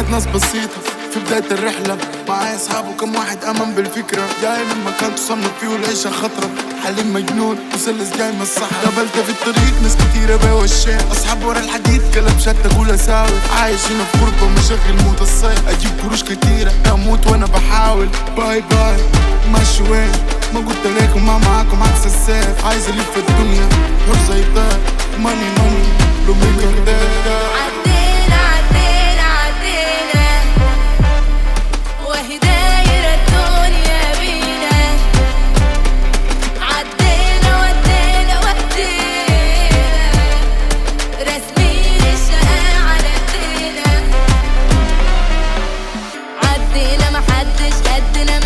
ناس بسيطة في بداية الرحلة معايا اصحاب وكم واحد امن بالفكرة جاي من مكان تصنف فيه العيشة خطرة حليم مجنون مثلث جاي من الصحراء قابلت في الطريق ناس كتيرة بيوى الشيء اصحاب ورا الحديد كلام شتى اقول اساوي عايش هنا في غربة مشغل موت الصيف اجيب قروش كتيرة اموت وانا بحاول باي باي ماشي وين ما قلت لكم ما معاكم عكس السيف عايز الف الدنيا حر زي الطير ماني ماني لو ملياردير عدينا عدينا عدينا وهي دايرة الدنيا بينا عدينا ودينا ودينا راسمين الشقا على ايدينا عدينا محدش قدنا